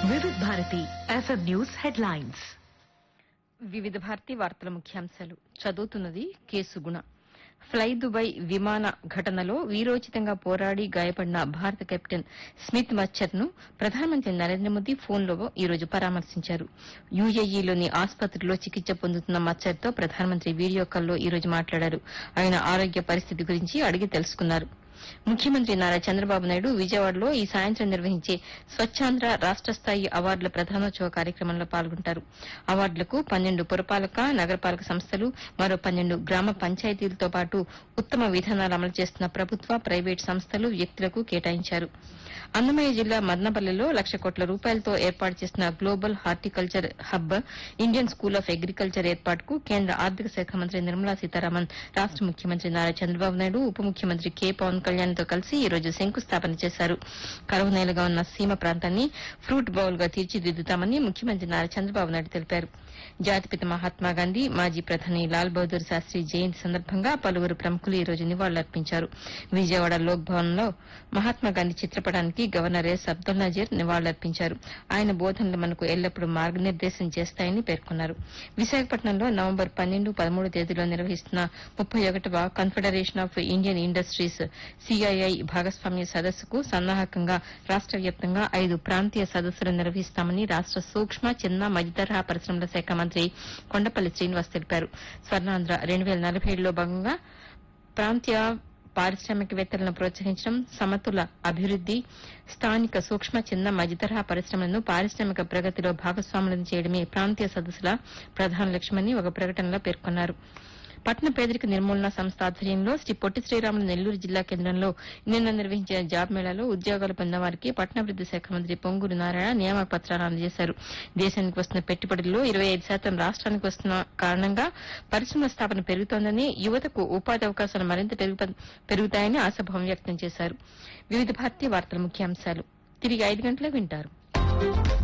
వివిధ Bharati FM news headlines వివిధ భారతి వార్తల ముఖ్యాంశాలు చదువుతున్నది కేసు గుణ ఫ్లై దుబాయ్ విమాన ఘటనలో వీరోచితంగా పోరాడి గాయపడిన భారత కెప్టెన్ స్మిత్ మచ్చర్ ను ప్రధానమంత్రి నరేంద్ర మోదీ ఫోన్లో ఈ రోజు పరామర్శించారు యూఏఈలోని ఆసుపత్రిలో చికిత్స పొందుతున్న మచ్చర్ తో ప్రధానమంత్రి వీడియో కాల్లో ఈ రోజు మాట్లాడారు ఆయన ఆరోగ్య పరిస్థితి గురించి అడిగి తెలుసుకున్నారు ముఖ్యమంత్రి నారా చంద్రబాబు నాయుడు విజయవాడలో ఈ సాయంత్రం నిర్వహించే స్వచ్ఛాంధ్ర రాష్ట స్థాయి అవార్డుల ప్రధానోత్సవ కార్యక్రమంలో పాల్గొంటారు అవార్డులకు పన్నెండు పురపాలక నగరపాలక సంస్థలు మరో పన్నెండు గ్రామ పంచాయతీలతో పాటు ఉత్తమ విధానాలు అమలు చేస్తున్న ప్రభుత్వ ప్రైవేటు సంస్థలు వ్యక్తులకు కేటాయించారు అన్నమయ్య జిల్లా మదనపల్లిలో లక్ష కోట్ల రూపాయలతో ఏర్పాటు చేసిన global horticulture hub Indian school of agriculture ఏర్పాటుకు కేంద్ర ఆర్థిక శాఖ మంత్రి నిర్మలా సీతారామన్ రాష్ట ముఖ్యమంత్రి నారా చంద్రబాబు నాయుడు ఉప ముఖ్యమంత్రి కె పవన్ కళ్యాణ్ తో కలిసి ఈ రోజు శంకుస్థాపన చేశారు కరువు నేలగా ఉన్న సీమ ప్రాంతాన్ని ఫ్రూట్ బౌల్ గా తీర్చిదిద్దుతామని ముఖ్యమంత్రి నారా చంద్రబాబు నాయుడు తెలిపారు జాతిపిత మహాత్మా గాంధీ మాజీ ప్రధాని లాల్ బహదూర్ శాస్త్రి జయంతి సందర్భంగా పలువురు ప్రముఖులు ఈ రోజు నివాళులర్పించారు విజయవాడ లోక్ భవన్ లో మహాత్మా గాంధీ చిత్రపటానికి గవర్నర్ ఎస్ అబ్దుల్ నజీర్ నివాళులర్పించారు ఆయన బోధనలు మనకు ఎల్లప్పుడూ మార్గనిర్దేశం చేస్తాయని పేర్కొన్నారు విశాఖపట్నంలో నవంబర్ పన్నెండు పదమూడు తేదీలో నిర్వహిస్తున్న ముప్పై ఒకటవ confederation of Indian industries CII భాగస్వామ్య సదస్సుకు సన్నాహకంగా రాష్ట వ్యాప్తంగా ఐదు ప్రాంతీయ సదస్సులు నిర్వహిస్తామని రాష్ట సూక్ష్మ చిన్న మధ్యతరహా పరిశ్రమల శాఖ మంత్రి కొండపల్లి శ్రీనివాస్ తెలిపారు స్వర్ణాంధ్ర రెండు వేల నలభై ఏడులో భాగంగా ప్రాంతీయ పారిశ్రామికవేత్తలను ప్రోత్సహించడం సమతుల అభివృద్ది స్థానిక సూక్ష్మ చిన్న మధ్యతరహా పరిశ్రమలను పారిశ్రామిక ప్రగతిలో భాగస్వాములను చేయడమే ప్రాంతీయ సదస్సుల ప్రధాన లక్ష్యమని ఒక ప్రకటనలో పేర్కొన్నారు పట్టణ పేదరిక నిర్మూలన సంస్థ ఆధ్వర్యంలో శ్రీ పొట్టి శ్రీరాములు నెల్లూరు జిల్లా కేంద్రంలో నిన్న నిర్వహించిన జాబ్ మేళాలో ఉద్యోగాలు పొందిన వారికి పట్టణాభివృద్ది శాఖ మంత్రి పొంగూరు నారాయణ నియామక పత్రాలు అందజేశారు దేశానికి వస్తున్న పెట్టుబడుల్లో ఇరవై ఐదు శాతం రాష్ట్రానికి వస్తున్న కారణంగా పరిశ్రమల స్థాపన పెరుగుతోందని యువతకు ఉపాధి అవకాశాలు మరింత పెరుగు- పెరుగుతాయని ఆశాభావం వ్యక్తం చేశారు వివిధ భారతీయ వార్తల ముఖ్యాంశాలు తిరిగి ఐదు గంటలకు వింటారు